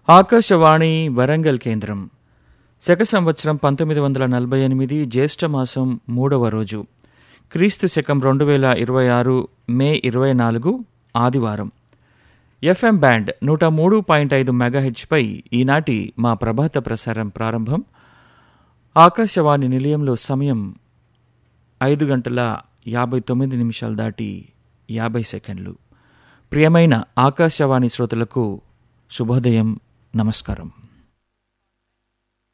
ఆకాశవాణి వరంగల్ కేంద్రం శక సంవత్సరం పంతొమ్మిది వందల నలభై ఎనిమిది జ్యేష్ఠ మాసం మూడవ రోజు క్రీస్తు శకం రెండు వేల ఇరవై ఆరు మే ఇరవై నాలుగు ఆదివారం ఎఫ్ఎం బ్యాండ్ నూట మూడు పాయింట్ ఐదు మెగాహెచ్పై ఈనాటి మా ప్రభాత ప్రసారం ప్రారంభం ఆకాశవాణి నిలయంలో సమయం ఐదు గంటల యాభై తొమ్మిది నిమిషాలు దాటి యాభై సెకండ్లు ప్రియమైన ఆకాశవాణి శ్రోతలకు శుభోదయం నమస్కారం